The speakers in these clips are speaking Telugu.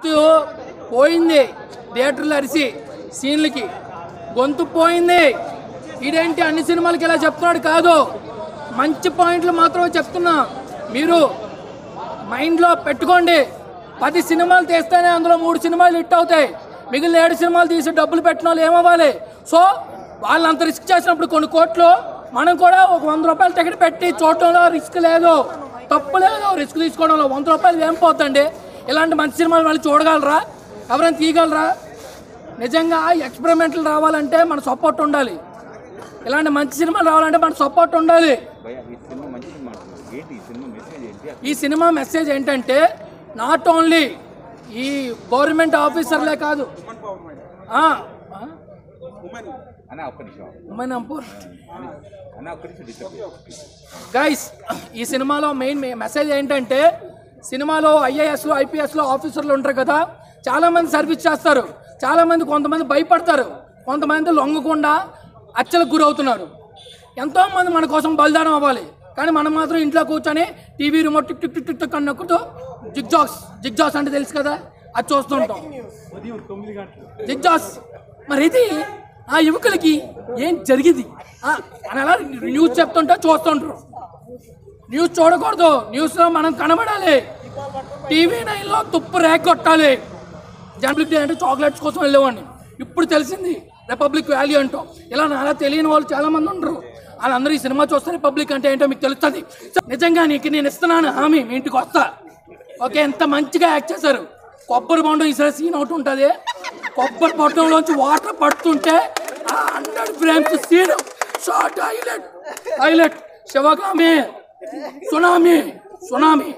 గొంతు పోయింది థియేటర్లు అరిసి సీన్లకి గొంతు పోయింది ఇదేంటి అన్ని సినిమాలకి ఇలా చెప్తున్నాడు కాదు మంచి పాయింట్లు మాత్రమే చెప్తున్నా మీరు మైండ్లో పెట్టుకోండి పది సినిమాలు తీస్తేనే అందులో మూడు సినిమాలు హిట్ అవుతాయి మిగిలిన ఏడు సినిమాలు తీసి డబ్బులు పెట్టిన వాళ్ళు ఏమవ్వాలి సో వాళ్ళు అంత రిస్క్ చేసినప్పుడు కొన్ని కోట్లు మనం కూడా ఒక వంద రూపాయలు టికెట్ పెట్టి చూడటంలో రిస్క్ లేదు తప్పు లేదు రిస్క్ తీసుకోవడంలో వంద రూపాయలు ఏం పోతండి ఇలాంటి మంచి సినిమాలు మళ్ళీ చూడగలరా ఎవరైనా తీయగలరా నిజంగా ఎక్స్పెరిమెంట్లు రావాలంటే మన సపోర్ట్ ఉండాలి ఇలాంటి మంచి సినిమాలు రావాలంటే మన సపోర్ట్ ఉండాలి భయ ఈ సినిమా మంచి సినిమా అంటున్నారు ఏంటి ఈ సినిమా మెసేజ్ ఏంటి ఈ సినిమా మెసేజ్ ఏంటంటే నాట్ ఓన్లీ ఈ గవర్నమెంట్ ఆఫీసర్లే కాదు ఆ, ఆ, అన్న ఒక్క నిమిషం ఉమెన్ అంపూర్ అన్న ఒక్క నిమిషం డిస్టర్బ్ గైస్ ఈ సినిమాలో మెయిన్ మెసేజ్ ఏంటంటే సినిమాలో ఐఏఎస్లు ఐపీఎస్లు ఆఫీసర్లు ఉంటారు కదా చాలామంది సర్వీస్ చేస్తారు చాలామంది కొంతమంది భయపడతారు కొంతమంది లొంగకుండా అచ్చలకు గురవుతున్నారు ఎంతోమంది మన కోసం బలిదానం అవ్వాలి కానీ మనం మాత్రం ఇంట్లో కూర్చొని TV remote tick tick tick tick tick అని నొక్కుతూ జిగ్జాక్స్ జిగ్జాక్స్ అంటే తెలుసు కదా అది చూస్తుంటాం జిగ్జాస్ మరి ఇది ఆ యువకులకి ఏం జరిగింది ఆ, అని అలా న్యూస్ చెప్తుంటే చూస్తుంటారు న్యూస్ చూడకూడదు న్యూస్లో మనం కనబడాలి టీవీ నైన్లో తుప్పు రేక్ కొట్టాలి జనరల్ డే అంటే చాక్లెట్స్ కోసం వెళ్ళేవాడిని ఇప్పుడు తెలిసింది రిపబ్లిక్ వాల్యూ అంటూ ఇలా నాలా తెలియని వాళ్ళు చాలా మంది ఉండరు వాళ్ళందరూ ఈ సినిమా చూస్తే రిపబ్లిక్ అంటే ఏంటో మీకు తెలుస్తుంది సో నిజంగా నీకు నేను ఇస్తున్నాను హామీ మీ ఇంటికి వస్తా ఓకే ఎంత మంచిగా యాక్ట్ చేశారు కొబ్బరి బొండం ఈసారి సీన్ అవుట్ ఉంటుంది కొబ్బరి బొండంలోంచి వాటర్ పడుతుంటే ఆ hundred frames scene short highlight highlight Sivagami tsunami tsunami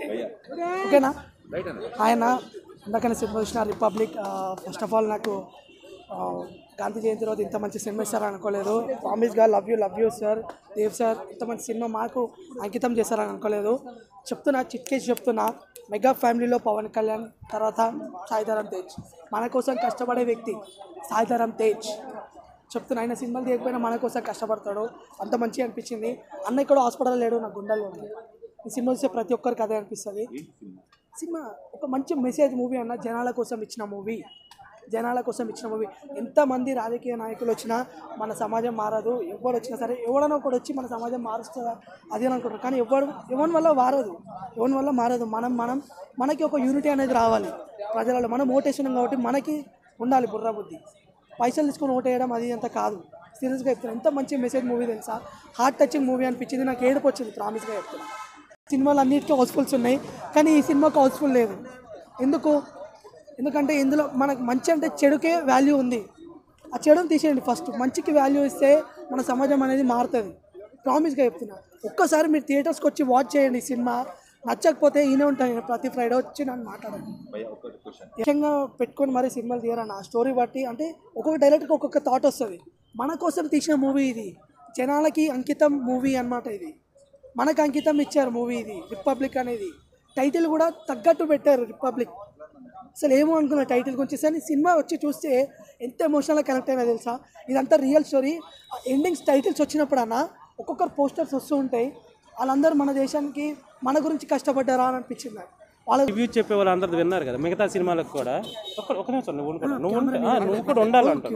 ఓకేనా ఆయన ఇందాకనే సినిమా చూసిన రిపబ్లిక్ ఫస్ట్ ఆఫ్ ఆల్ నాకు ఆ, గాంధీ జయంతి రోజు ఇంత మంచి సినిమా ఇస్తారని అనుకోలేదు ప్రామిస్ గా love you love you sir Dev sir ఇంత మంచి సినిమా మాకు అంకితం చేశారని అనుకోలేదు చెప్తున్నా చిట్కేసి చెప్తున్నా మెగా ఫ్యామిలీలో పవన్ కళ్యాణ్ తర్వాత సాయిధరం తేజ్ మన కోసం కష్టపడే వ్యక్తి సాయిధరం తేజ్ చెప్తున్నా ఆయన సినిమాలు తీయకపోయినా మన కోసం కష్టపడతాడు అంత మంచిగా అనిపించింది అన్న ఇక్కడ హాస్పిటల్ లేడు నా గుండెల్లో ఉంది ఈ సినిమా చూస్తే ప్రతి ఒక్కరికి అదే అనిపిస్తుంది సినిమా ఒక మంచి మెసేజ్ మూవీ అన్న జనాల కోసం ఇచ్చిన మూవీ జనాల కోసం ఇచ్చిన మూవీ ఎంతమంది రాజకీయ నాయకులు వచ్చినా మన సమాజం మారదు ఎవరు వచ్చినా సరే ఎవడనో ఒకడు వచ్చి మన సమాజం మారుస్తుందా అది అని అనుకుంటారు కానీ ఎవరు ఎవరి వల్ల మారదు ఎవరి వల్ల మారదు మనం మనం మనకి ఒక యూనిటీ అనేది రావాలి ప్రజలలో మనం ఓటేసినాం కాబట్టి మనకి ఉండాలి బుర్ర బుద్ధి పైసలు తీసుకొని ఓటేయడం అది అంత కాదు సీరియస్గా చెప్తున్నాను ఎంత మంచి మెసేజ్ మూవీ తెలుసా హార్ట్ టచింగ్ మూవీ అనిపించింది నాకు ఏడుపు వచ్చింది ప్రామిస్గా చెప్తున్నాను సినిమాలు అన్నిటికీ హౌస్ఫుల్స్ ఉన్నాయి కానీ ఈ సినిమాకి హౌస్ఫుల్ లేదు ఎందుకు ఎందుకంటే ఇందులో మనకు మంచి అంటే చెడుకే వాల్యూ ఉంది ఆ చెడుని తీసేయండి ఫస్ట్ మంచికి వాల్యూ ఇస్తే మన సమాజం అనేది మారుతుంది ప్రామిస్గా చెప్తున్నా ఒక్కసారి మీరు థియేటర్స్కి వచ్చి వాచ్ చేయండి ఈ సినిమా నచ్చకపోతే ఈయనే ఉంటాను నేను ప్రతి ఫ్రైడే వచ్చి నన్ను మాట్లాడండి భయ ఒక్కటి క్వశ్చన్ ముఖ్యంగా పెట్టుకొని మరి సినిమాలు తీయరన్న ఆ స్టోరీ బట్టి అంటే ఒక్కొక్క డైరెక్ట్కి ఒక్కొక్క థాట్ వస్తుంది మన కోసం తీసిన మూవీ ఇది జనాలకి అంకితం మూవీ అన్నమాట ఇది మనకు అంకితం ఇచ్చారు మూవీ ఇది రిపబ్లిక్ అనేది టైటిల్ కూడా తగ్గట్టు పెట్టారు రిపబ్లిక్ అసలు ఏమో అనుకున్న టైటిల్ గురించి కానీ సినిమా వచ్చి చూస్తే ఎంత ఎమోషనల్గా కనెక్ట్ అయినా తెలుసా ఇదంతా రియల్ స్టోరీ ఎండింగ్స్ టైటిల్స్ వచ్చినప్పుడన్నా ఒక్కొక్కరు పోస్టర్స్ వస్తూ ఉంటాయి వాళ్ళందరూ మన దేశానికి మన గురించి కష్టపడ్డారా అని అనిపించింది నాకు. వాళ్ళ రివ్యూ చెప్పే వాళ్ళు అందరు విన్నారు కదా మిగతా సినిమాలకు కూడా ఒక ఒక నిమిషం నువ్వు కూడా నువ్వు ఉంటే- ఆ, నువ్వు కూడా ఉండాలంటారు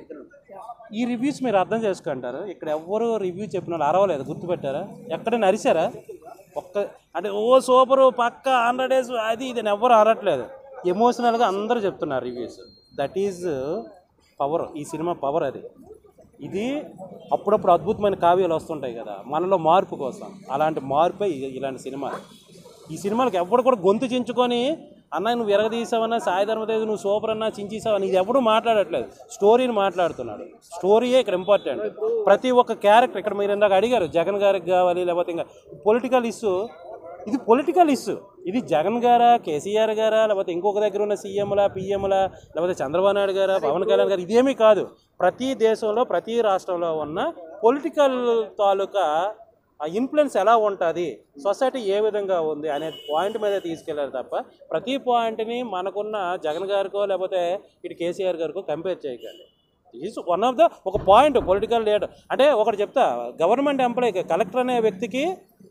ఈ రివ్యూస్ మీరు అర్థం చేసుకుంటారు ఇక్కడ ఎవ్వరు రివ్యూ చెప్పిన వాళ్ళు అరవలేదు గుర్తుపెట్టారా ఎక్కడైనా అరిశారా ఒక్క అంటే ఓ సూపరు పక్క హండ్రెడ్ డేస్ అది ఇది అని ఎవ్వరు అరట్లేదు ఎమోషనల్గా అందరూ చెప్తున్నారు రివ్యూస్ దట్ ఈజ్ పవర్ ఈ సినిమా పవర్ అది ఇది అప్పుడప్పుడు అద్భుతమైన కావ్యాలు వస్తుంటాయి కదా మనలో మార్పు కోసం అలాంటి మార్పే ఇ- ఇలాంటి సినిమా ఈ సినిమాలకు ఎవడు కూడా గొంతు చించుకొని అన్న నువ్వు ఎరగదీసావన్నా సాయి ధర్మతేజ్ నువ్వు సూపర్ అన్నా చించేసావని ఇది ఎవడు మాట్లాడట్లేదు స్టోరీని మాట్లాడుతున్నాడు స్టోరీయే ఇక్కడ ఇంపార్టెంట్ ప్రతి ఒక్క క్యారెక్టర్ ఇక్కడ మీరు ఇందాక అడిగారు జగన్ గారికి కావాలి లేకపోతే ఇంకా పొలిటికల్ ఇష్యూ ఇది పొలిటికల్ ఇష్యూ ఇది జగన్ గారా కేసీఆర్ గారా లేకపోతే ఇంకొక దగ్గర ఉన్న సీఎంలా పిఎంలా లేకపోతే చంద్రబాబు నాయుడు గారా పవన్ కళ్యాణ్ గారు ఇదేమీ కాదు ప్రతి దేశంలో ప్రతి రాష్ట్రంలో ఉన్న పొలిటికల్ తాలూకా ఆ ఇన్ఫ్లుయెన్స్ ఎలా ఉంటుంది సొసైటీ ఏ విధంగా ఉంది అనే పాయింట్ మీద తీసుకెళ్లారు తప్ప ప్రతి పాయింట్ని మనకున్న జగన్ గారికో లేకపోతే ఇటు కేసీఆర్ గారికో కంపేర్ చేయకండి ఈజ్ వన్ ఆఫ్ ద ఒక పాయింట్ పొలిటికల్ లీడర్ అంటే ఒకటి చెప్తా గవర్నమెంట్ ఎంప్లాయీ కలెక్టర్ అనే వ్యక్తికి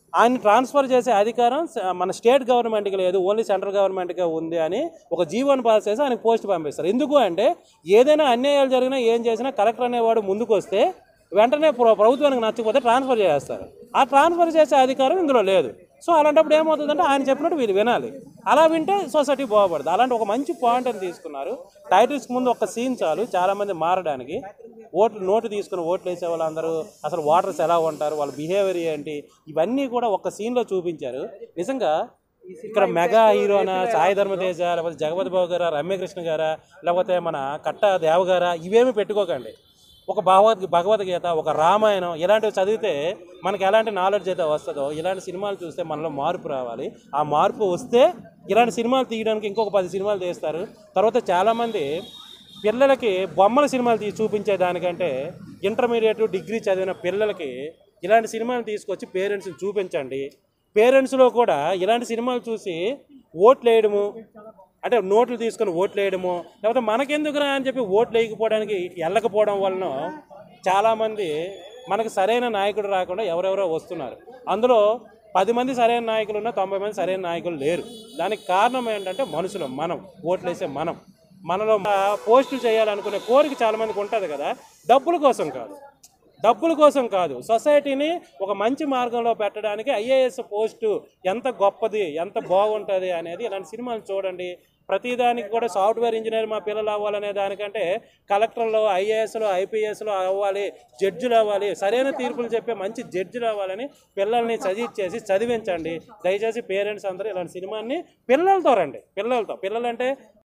ఆయన ట్రాన్స్ఫర్ చేసే అధికారం స- మన స్టేట్ గవర్నమెంట్కి లేదు ఓన్లీ సెంట్రల్ గవర్నమెంట్కే ఉంది అని ఒక జీవోని పాస్ చేసి ఆయనకు పోస్ట్ పంపిస్తారు ఎందుకు అంటే ఏదైనా అన్యాయాలు జరిగినా ఏం చేసినా కలెక్టర్ అనేవాడు ముందుకు వస్తే వెంటనే ప్ర- ప్రభుత్వానికి నచ్చకపోతే ట్రాన్స్ఫర్ చేస్తారు ఆ ట్రాన్స్ఫర్ చేసే అధికారం ఇందులో లేదు సో అలాంటప్పుడు ఏమవుతుందంటే ఆయన చెప్పినట్టు వీళ్ళు వినాలి అలా వింటే సొసైటీ బాగుపడుతుంది అలాంటి ఒక మంచి పాయింట్ అని తీసుకున్నారు టైటిల్స్కి ముందు ఒక సీన్ చాలు చాలామంది మారడానికి ఓట్లు నోటు తీసుకుని ఓట్లు వేసే వాళ్ళందరూ అసలు ఓటర్స్ ఎలా ఉంటారు వాళ్ళ బిహేవియర్ ఏంటి ఇవన్నీ కూడా ఒక సీన్లో చూపించారు నిజంగా ఇక్కడ మెగా హీరోనా సాయి ధర్మతేజ లేకపోతే జగపతి బాబు గారా రమ్యకృష్ణ గారా లేకపోతే మన కట్ట దేవ గారా ఇవేమి పెట్టుకోకండి ఒక భగవద్ భగవద్గీత ఒక రామాయణం ఇలాంటివి చదివితే మనకి ఎలాంటి నాలెడ్జ్ అయితే వస్తుందో ఇలాంటి సినిమాలు చూస్తే మనలో మార్పు రావాలి ఆ మార్పు వస్తే ఇలాంటి సినిమాలు తీయడానికి ఇంకొక పది సినిమాలు తీస్తారు తర్వాత చాలామంది పిల్లలకి బొమ్మల సినిమాలు తీసి చూపించే దానికంటే ఇంటర్మీడియట్ డిగ్రీ చదివిన పిల్లలకి ఇలాంటి సినిమాలు తీసుకొచ్చి పేరెంట్స్ని చూపించండి పేరెంట్స్లో కూడా ఇలాంటి సినిమాలు చూసి ఓట్లు వేయడము అంటే నోట్లు తీసుకొని ఓట్లు వేయడము లేకపోతే మనకెందుకురా అని చెప్పి ఓట్లు వేయకపోవడానికి వెళ్ళకపోవడం వలన చాలామంది మనకు సరైన నాయకుడు రాకుండా ఎవరెవరో వస్తున్నారు అందులో పది మంది సరైన నాయకులు ఉన్నా తొంభై మంది సరైన నాయకులు లేరు దానికి కారణం ఏంటంటే మనుషులు మనం ఓట్లు వేసే మనం మనలో పోస్టులు చేయాలనుకునే కోరిక చాలా మందికి ఉంటుంది కదా డబ్బుల కోసం కాదు డబ్బుల కోసం కాదు సొసైటీని ఒక మంచి మార్గంలో పెట్టడానికి ఐఏఎస్ పోస్టు ఎంత గొప్పది ఎంత బాగుంటుంది అనేది ఇలాంటి సినిమాలు చూడండి ప్రతిదానికి కూడా సాఫ్ట్వేర్ ఇంజనీర్ మా పిల్లలు అవ్వాలనే దానికంటే కలెక్టర్లు ఐఏఎస్లు ఐపీఎస్లు అవ్వాలి జడ్జిలు అవ్వాలి సరైన తీర్పులు చెప్పే మంచి జడ్జిలు అవ్వాలని పిల్లల్ని చదివించేసి చదివించండి దయచేసి పేరెంట్స్ అందరూ ఇలాంటి సినిమాని పిల్లలతో రండి పిల్లలతో పిల్లలంటే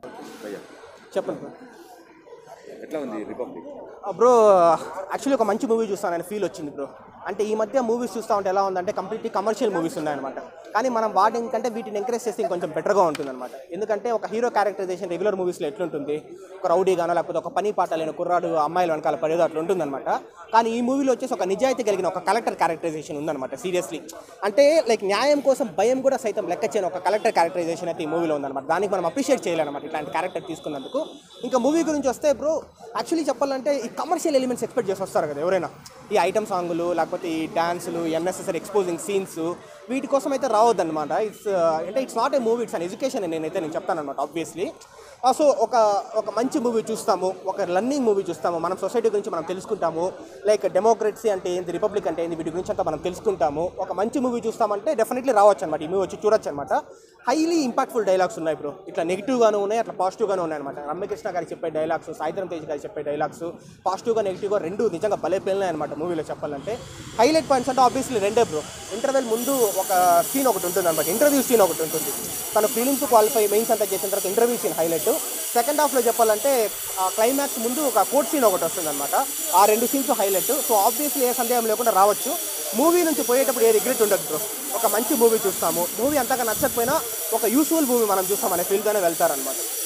చెప్పండి బ్రో ఎట్లా ఉంది రిపబ్లిక్ బ్రో యాక్చువల్లీ ఒక మంచి మూవీ చూస్తానని ఫీల్ వచ్చింది బ్రో అంటే ఈ మధ్య మూవీస్ చూస్తూ ఉంటే ఎలా ఉందంటే కంప్లీట్లీ కమర్షియల్ మూవీస్ ఉన్నాయన్నమాట కానీ మనం వాటిని కంటే వీటిని ఎంకరేజ్ చేస్తే ఇంకొంచెం బెటర్గా ఉంటుందన్నమాట ఎందుకంటే ఒక హీరో క్యారెక్టరైజేషన్ రెగ్యులర్ మూవీస్లో ఎట్లుంటుంది ఒక రౌడీగానో లేకపోతే ఒక పని పాట లేని కుర్రాడు అమ్మాయిలు వెనకాల పడేదో అట్లా ఉంటుందన్నమాట కానీ ఈ మూవీలో వచ్చేసి ఒక నిజాయితీ కలిగిన ఒక కలెక్టర్ క్యారెక్టరైజేషన్ ఉందన్నమాట సీరియస్లీ అంటే లైక్ న్యాయం కోసం భయం కూడా సైతం లెక్క చేయని ఒక కలెక్టర్ క్యారెక్టరైజేషన్ అయితే ఈ మూవీలో ఉందన్నమాట దానికి మనం అప్రిషియేట్ చేయాలన్నమాట ఇట్లాంటి క్యారెక్టర్ తీసుకున్నందుకు ఇంకా మూవీ గురించి వస్తే బ్రో యాక్చువల్లీ చెప్పాలంటే ఈ కమర్షియల్ ఎలిమెంట్స్ ఎక్స్పెక్ట్ చేసి వస్తారు కదా ఎవరైనా ఈ ఐటమ్ సాంగులు లేకపోతే ఈ డాన్సులు ఎన్నెసెసరీ ఎక్స్పోజింగ్ సీన్స్ వీటి కోసం అయితే రావద్దన్నమాట ఇట్స్ అంటే it's not a movie it's an education నేనైతే నేను చెప్తానమాట ఆబ్వియస్లీ సో ఒక ఒక మంచి మూవీ చూస్తాము ఒక లర్నింగ్ మూవీ చూస్తాము మనం సొసైటీ గురించి మనం తెలుసుకుంటాము లైక్ డెమోక్రసీ అంటే ఏంది రిపబ్లిక్ అంటే ఏంది వీటి గురించి అంతా మనం తెలుసుకుంటాము ఒక మంచి మూవీ చూస్తామంటే డెఫినెట్లీ రావచ్చు అనమాట ఈ మూవీ వచ్చి చూడొచ్చు అనమాట హైలీ ఇంపాక్ట్ఫుల్ డైలాగ్స్ ఉన్నాయి బ్రో ఇట్లా నెగిటివ్గాను ఉన్నాయి అట్లా పాజిటివ్గాను ఉన్నాయి అనమాట రమ్యకృష్ణ గారు చెప్పే డైలాగ్స్ సాయిధరం తేజ్ గారు చెప్పే డైలాగ్స్ పాజిటివ్గా నెగిటివ్గా రెండు నిజంగా భలే పేలినాయి అనమాట మూవీలో చెప్పాలంటే హైలైట్ పాయింట్స్ అంటే ఆబ్వియస్లీ రెండే బ్రో ఇంటర్వెల్ ముందు ఒక సీన్ ఒకటి ఉంటుంది అనమాట ఇంటర్వ్యూ సీన్ ఒకటి ఉంటుంది తను ఫిలిమ్స్ క్వాలిఫై మెయిన్స్ అంతా చేసిన తర్వాత ఇంటర్వ్యూ సీన్ హైలైట్ సెకండ్ హాఫ్లో చెప్పాలంటే ఆ క్లైమాక్స్ ముందు ఒక కోర్ట్ సీన్ ఒకటి వస్తుంది అనమాట ఆ రెండు సీన్స్ హైలైట్ సో ఆబ్వియస్లీ ఏ సందేహం లేకుండా రావచ్చు మూవీ నుంచి పోయేటప్పుడు ఏ రిగ్రెట్ ఉండదు బ్రో ఒక మంచి మూవీ చూస్తాము మూవీ అంతగా నచ్చకపోయినా ఒక యూస్ఫుల్ మూవీ మనం చూస్తాం అనే ఫీల్తోనే వెళ్తారనమాట